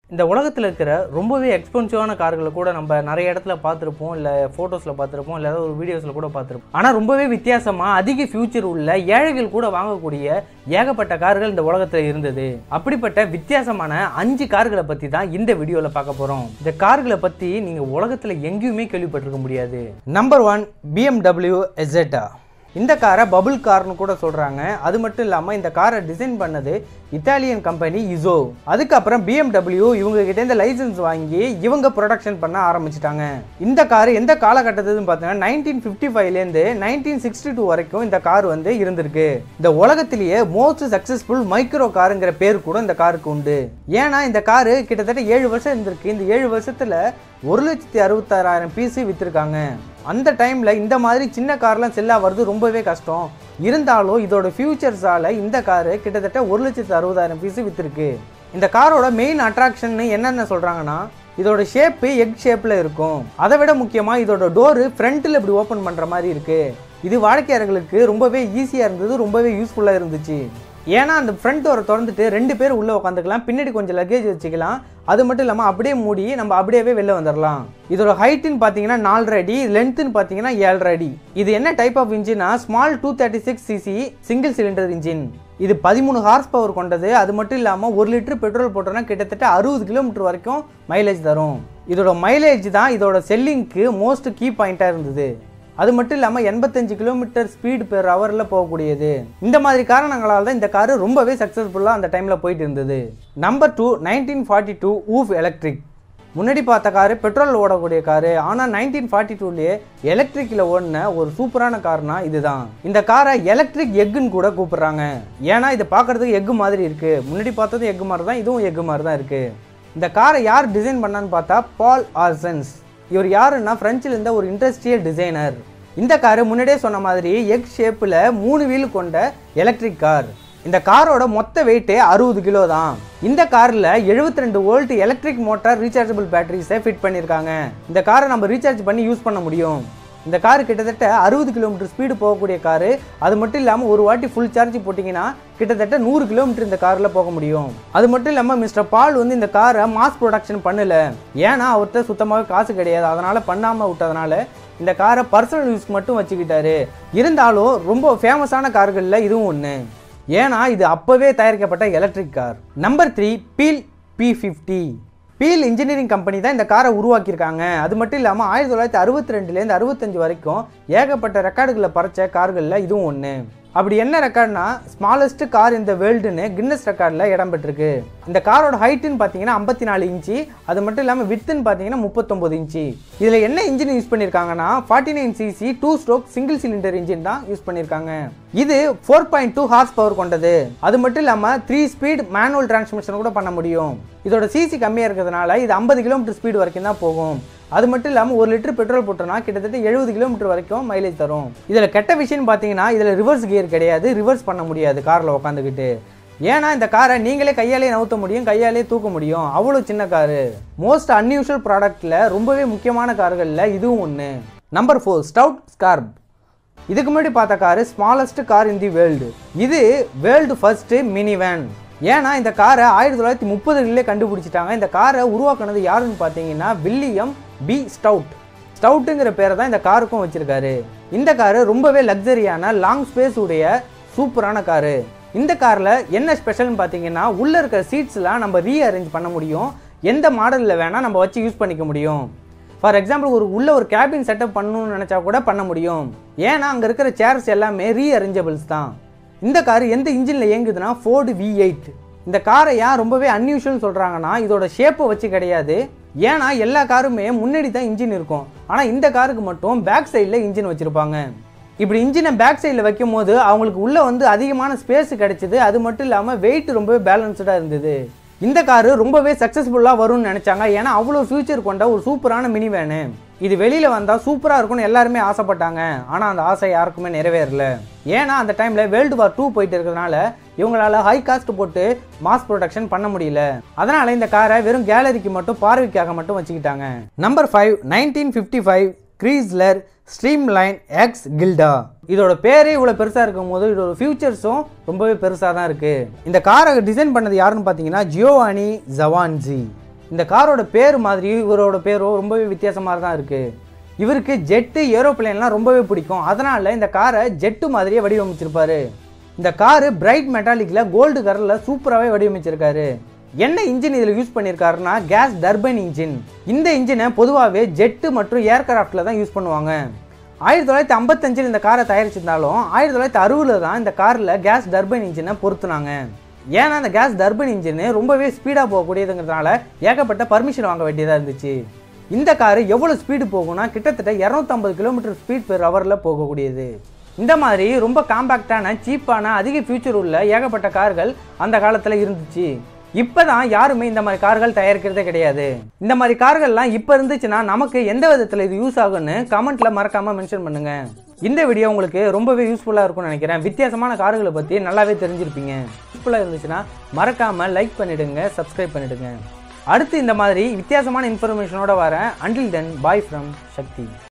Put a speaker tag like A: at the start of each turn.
A: இந்த உலகத்தில் இருக்கிற ரொம்பவே எக்ஸ்பென்சிவான கார்களை கூட நம்ம நிறைய இடத்துல பார்த்துருப்போம் இல்லை ஃபோட்டோஸில் பார்த்துருப்போம் இல்லை ஏதாவது ஒரு வீடியோஸில் கூட பார்த்துருப்போம் ஆனால் ரொம்பவே வித்தியாசமாக அதிக ஃபியூச்சர் உள்ள ஏழைகள் கூட வாங்கக்கூடிய ஏகப்பட்ட கார்கள் இந்த உலகத்தில் இருந்தது அப்படிப்பட்ட வித்தியாசமான அஞ்சு கார்களை பற்றி தான் இந்த வீடியோவில் பார்க்க போகிறோம் இந்த கார்களை பற்றி நீங்கள் உலகத்தில் எங்கேயுமே கேள்விப்பட்டிருக்க முடியாது நம்பர் ஒன் பிஎம்டபிள்யூ எசெட்டா இந்த காரை பபுள் கார்னு கூட சொல்கிறாங்க அது மட்டும் இல்லாமல் இந்த காரை டிசைன் பண்ணது இத்தாலியன் கம்பெனி இசோ அதுக்கப்புறம் பிஎம்டபிள்யூ இவங்க கிட்டேருந்து லைசன்ஸ் வாங்கி இவங்க ப்ரொடக்ஷன் பண்ண ஆரம்பிச்சிட்டாங்க இந்த கார் எந்த காலகட்டத்துன்னு பார்த்தீங்கன்னா நைன்டீன் ஃபிஃப்டி ஃபைவ்லேருந்து நைன்டீன் சிக்ஸ்டி டூ வரைக்கும் இந்த கார் வந்து இருந்திருக்கு இந்த உலகத்திலேயே மோஸ்ட் சக்ஸஸ்ஃபுல் மைக்ரோ காருங்கிற பேர் கூட இந்த காருக்கு உண்டு ஏன்னா இந்த காரு கிட்டத்தட்ட ஏழு வருஷம் இருந்திருக்கு இந்த ஏழு வருஷத்தில் ஒரு லட்சத்தி அறுபத்தாறாயிரம் பீஸு விற்றுருக்காங்க அந்த டைமில் இந்த மாதிரி சின்ன கார்லாம் செல்லா வருது ரொம்பவே கஷ்டம் இருந்தாலும் இதோட ஃபியூச்சர்ஸால் இந்த காரு கிட்டத்தட்ட ஒரு லட்சத்து அறுபதாயிரம் பீஸு விற்றுருக்கு இந்த காரோட மெயின் அட்ராக்ஷன் என்னென்ன சொல்கிறாங்கன்னா இதோட ஷேப்பு எக் ஷேப்பில் இருக்கும் அதை விட முக்கியமாக இதோட டோரு ஃப்ரண்ட்டில் இப்படி ஓப்பன் பண்ணுற மாதிரி இருக்குது இது வாடிக்கையாளர்களுக்கு ரொம்பவே ஈஸியாக இருந்தது ரொம்பவே யூஸ்ஃபுல்லாக இருந்துச்சு ஏன்னா அந்த ஃப்ரண்ட் டோரை திறந்துட்டு ரெண்டு பேர் உள்ளே உட்காந்துக்கலாம் பின்னாடி கொஞ்சம் லக்கேஜ் வச்சுக்கலாம் அது மட்டும் இல்லாமல் அப்படியே மூடி நம்ம அப்படியே வெளில வந்துடலாம் இதோட ஹைட்டுன்னு பார்த்தீங்கன்னா நாலரை அடி லென்த்துன்னு பார்த்தீங்கன்னா ஏழரை அடி இது என்ன டைப் ஆஃப் இன்ஜினா small two thirty six CC single cylinder engine இது பதிமூணு ஹார்ஸ் பவர் கொண்டது அது மட்டும் இல்லாமல் ஒரு லிட்டர் பெட்ரோல் போட்டோன்னா கிட்டத்தட்ட அறுபது கிலோமீட்டர் வரைக்கும் மைலேஜ் தரும் இதோட மைலேஜ் தான் இதோட செல்லிங்க்கு மோஸ்ட் கீ பாயிண்ட்டாக இருந்தது அது மட்டும் இல்லாமல் எண்பத்தஞ்சு கிலோமீட்டர் ஸ்பீடு பெர் ஹவரில் போகக்கூடியது இந்த மாதிரி காரணங்களால் தான் இந்த காரு ரொம்பவே சக்ஸஸ்ஃபுல்லாக அந்த டைமில் போயிட்டு இருந்தது number two nineteen forty two ஊஃப் எலக்ட்ரிக் முன்னாடி பார்த்த காரு பெட்ரோலில் ஓடக்கூடிய காரு ஆனால் நைன்டீன் ஃபார்ட்டி டூலேயே எலக்ட்ரிக்கில் ஓடின ஒரு சூப்பரான கார்னா இதுதான் இந்த காரை எலக்ட்ரிக் எக்குன்னு கூட கூப்பிடுறாங்க ஏன்னா இதை பார்க்கறதுக்கு எக்கு மாதிரி இருக்குது முன்னாடி பார்த்தது எக்கு மாதிரி தான் இதுவும் எக்கு மாதிரி தான் இருக்குது இந்த காரை யார் டிசைன் பண்ணான்னு பார்த்தா பால் ஆர்சன்ஸ் இவர் யாருன்னா பிரெஞ்சில் இருந்த ஒரு இண்டஸ்ட்ரியல் டிசைனர் இந்த காரு முன்னாடியே சொன்ன மாதிரி எக் ஷேப்பில் மூணு வீல் கொண்ட எலக்ட்ரிக் கார் இந்த காரோட மொத்த வெயிட்டு அறுபது கிலோ தான் இந்த காரில் 72 ரெண்டு வோல்ட் எலக்ட்ரிக் மோட்டார் ரீசார்ஜபிள் பேட்டரிஸை ஃபிட் பண்ணியிருக்காங்க இந்த காரை நம்ம ரீசார்ஜ் பண்ணி யூஸ் பண்ண முடியும் இந்த கார் கிட்டத்தட்ட அறுபது கிலோமீட்டர் ஸ்பீடு போகக்கூடிய காரு அது மட்டும் இல்லாமல் ஒரு வாட்டி ஃபுல் சார்ஜ் போட்டிங்கன்னா கிட்டத்தட்ட நூறு கிலோமீட்டர் இந்த காரில் போக முடியும் அது மட்டும் இல்லாமல் மிஸ்டர் பால் வந்து இந்த காரை மாஸ் ப்ரொடக்ஷன் பண்ணல ஏன்னா அவர்கிட்ட சுத்தமாகவே காசு கிடையாது அதனால் பண்ணாமல் விட்டதுனால இந்த காரை பர்சனல் யூஸ்க்கு மட்டும் வச்சுக்கிட்டாரு இருந்தாலும் ரொம்ப ஃபேமஸான கார்களில் இதுவும் ஒன்று ஏன்னா இது அப்போவே தயாரிக்கப்பட்ட electric car number three Peel P fifty Peel engineering company தான் இந்த காரை உருவாக்கியிருக்காங்க அது மட்டும் இல்லாமல் ஆயிரத்தி தொள்ளாயிரத்தி அறுபத்தி ரெண்டுலேருந்து அறுபத்தஞ்சு வரைக்கும் ஏகப்பட்ட ரெக்கார்டுகளை பறைச்ச கார்களில் இதுவும் ஒன்று அப்படி என்ன ரெக்கார்ட்னா ஸ்மாலஸ்ட் கார் இந்த வேர்ல்டுன்னு கின்னஸ் ரெக்கார்டில் இடம் பெற்றிருக்கு இந்த காரோட ஹைட்டுன்னு பார்த்தீங்கன்னா ஐம்பத்தி நாலு இன்ச்சு அது மட்டும் இல்லாமல் வித்துன்னு பார்த்தீங்கன்னா முப்பத்தொம்பது இன்ச்சு இதில் என்ன இன்ஜின் யூஸ் பண்ணியிருக்காங்கன்னா forty nine CC two stroke single cylinder engine தான் யூஸ் பண்ணியிருக்காங்க இது four point two horse power கொண்டது அது மட்டும் இல்லாமல் த்ரீ ஸ்பீட் மேனுவல் டிரான்ஸ்மிஷன் கூட பண்ண முடியும் இதோட சிசி கம்மியாக இருக்கிறதுனால இது ஐம்பது கிலோமீட்டர் ஸ்பீடு வரைக்கும் தான் போகும் அது மட்டும் இல்லாமல் ஒரு லிட்டர் பெட்ரோல் போட்டோம்னா கிட்டத்தட்ட எழுபது கிலோமீட்டர் வரைக்கும் மைலேஜ் தரும் இதில் கெட்ட விஷயம் பார்த்தீங்கன்னா இதில் ரிவர்ஸ் கியர் கிடையாது ரிவர்ஸ் பண்ண முடியாது காரில் உட்காந்துக்கிட்டு ஏன்னா இந்த காரை நீங்களே கையாலே நவுத்த முடியும் கையாலே தூக்க முடியும் அவ்வளோ சின்ன காரு மோஸ்ட் அன்யூஷுவல் ப்ராடக்ட்டில் ரொம்பவே முக்கியமான கார்களில் இதுவும் ஒன்று நம்பர் ஃபோர் ஸ்டவுட் ஸ்கார்ப் இதுக்கு முன்னாடி பார்த்த car smallest car in the world இது வேர்ல்டு ஃபர்ஸ்ட் மினி வேன் ஏன்னா இந்த காரை ஆயிரத்தி தொள்ளாயிரத்தி முப்பதுகளிலே கண்டுபிடிச்சிட்டாங்க இந்த காரை உருவாக்குனது யாருன்னு பார்த்தீங்கன்னா வில்லியம் பி ஸ்டவுட் ஸ்டவுட்டுங்கிற பேரை தான் இந்த காருக்கும் வச்சிருக்காரு இந்த காரு ரொம்பவே லக்ஸரியான லாங் ஸ்பேஸ் உடைய சூப்பரான காரு இந்த காரில் என்ன ஸ்பெஷல்னு பார்த்தீங்கன்னா உள்ளே இருக்கிற சீட்ஸ்லாம் நம்ம ரீஅரேஞ்ச் பண்ண முடியும் எந்த மாடலில் வேணால் நம்ம வச்சு யூஸ் பண்ணிக்க முடியும் ஃபார் எக்ஸாம்பிள் ஒரு உள்ள ஒரு கேபின் செட்டப் பண்ணணும்னு நினச்சா கூட பண்ண முடியும் ஏன்னா அங்கே இருக்கிற சேர்ஸ் எல்லாமே ரீஅரேஞ்சபிள்ஸ் தான் இந்த கார் எந்த இன்ஜினில் இயங்குதுன்னா ஃபோர்டு வி எயிட் இந்த காரை ஏன் ரொம்பவே அன்யூஷுவல் சொல்கிறாங்கன்னா இதோட ஷேப்பை வச்சு கிடையாது ஏன்னா எல்லா காருமே முன்னாடி தான் இன்ஜின் இருக்கும் ஆனால் இந்த காருக்கு மட்டும் பேக் சைடில் இன்ஜின் வச்சுருப்பாங்க இப்படி இன்ஜினை பேக் சைடில் வைக்கும் போது அவங்களுக்கு உள்ளே வந்து அதிகமான ஸ்பேஸ் கிடைச்சிது அது மட்டும் இல்லாமல் வெயிட் ரொம்பவே பேலன்ஸ்டாக இருந்தது இந்த காரு ரொம்பவே சக்ஸஸ்ஃபுல்லாக வரும்னு நினச்சாங்க ஏன்னா அவ்வளோ ஃபியூச்சர் கொண்ட ஒரு சூப்பரான மினி வேனு இது வெளியில் வந்தால் சூப்பராக இருக்கும்னு எல்லாருமே ஆசைப்பட்டாங்க ஆனால் அந்த ஆசை யாருக்குமே நிறைவேறல ஏன்னா அந்த டைமில் வேர்ல்டு வார் டூ போயிட்டு இருக்கிறதுனால இவங்களால ஹை காஸ்ட் போட்டு மாஸ் ப்ரொடக்ஷன் பண்ண முடியல அதனால இந்த காரை வெறும் கேலரிக்கு மட்டும் பார்வைக்காக மட்டும் வச்சுக்கிட்டாங்க number five nineteen fifty five Chrysler streamline X Gilda இதோட பேரே இவ்வளோ பெருசாக இருக்கும் போது இதோட ஃபியூச்சர்ஸும் ரொம்பவே பெருசாக தான் இருக்குது இந்த காரை டிசைன் பண்ணது யாருன்னு பார்த்தீங்கன்னா ஜியோவானி ஜவான்ஜி இந்த காரோட பேர் மாதிரி இவரோட பேரும் ரொம்பவே வித்தியாசமாக தான் இருக்குது இவருக்கு ஜெட்டு ஏரோப்ளேன்லாம் ரொம்பவே பிடிக்கும் அதனால் இந்த காரை ஜெட்டு மாதிரியே வடிவமைச்சிருப்பாரு இந்த காரு பிரைட் மெட்டாலிக்கில் கோல்டு கலரில் சூப்பராகவே வடிவமைச்சிருக்காரு என்ன இன்ஜின் இதில் யூஸ் பண்ணியிருக்காருன்னா கேஸ் டர்பைன் இன்ஜின் இந்த இன்ஜினை பொதுவாகவே ஜெட்டு மற்றும் ஏர்கிராஃப்டில் தான் யூஸ் பண்ணுவாங்க ஆயிரத்தி தொள்ளாயிரத்தி ஐம்பத்தஞ்சில் இந்த காரை தயாரிச்சிருந்தாலும் ஆயிரத்தி தொள்ளாயிரத்தி அறுபதில் தான் இந்த காரில் கேஸ் டர்பைன் இன்ஜினை பொருத்துனாங்க ஏன்னா அந்த கேஸ் டர்பைன் இன்ஜின் ரொம்பவே ஸ்பீடாக போகக்கூடியதுங்கிறதுனால ஏகப்பட்ட பர்மிஷன் வாங்க வேண்டியதாக இருந்துச்சு இந்த காரு எவ்வளோ ஸ்பீடு போகும்னா கிட்டத்தட்ட இரநூத்தம்பது கிலோமீட்டர் ஸ்பீட் பெர் ஹவரில் போகக்கூடியது இந்த மாதிரி ரொம்ப காம்பேக்டான சீப்பான அதிக ஃபியூச்சர் உள்ள ஏகப்பட்ட கார்கள் அந்த காலத்தில் இருந்துச்சு இப்போ தான் யாருமே இந்த மாதிரி கார்கள் தயாரிக்கிறதே கிடையாது இந்த மாதிரி கார்கள்லாம் இப்போ இருந்துச்சுன்னா நமக்கு எந்த விதத்தில் இது யூஸ் ஆகும்னு கமெண்ட்டில் மறக்காமல் மென்ஷன் பண்ணுங்க இந்த வீடியோ உங்களுக்கு ரொம்பவே யூஸ்ஃபுல்லாக இருக்கும்னு நினைக்கிறேன் வித்தியாசமான கார்களை பற்றி நல்லாவே தெரிஞ்சிருப்பீங்க யூஸ்ஃபுல்லாக இருந்துச்சுன்னா மறக்காமல் லைக் பண்ணிடுங்க சப்ஸ்கிரைப் பண்ணிடுங்க அடுத்து இந்த மாதிரி வித்தியாசமான இன்ஃபர்மேஷனோட வரேன் until then bye from Sakthi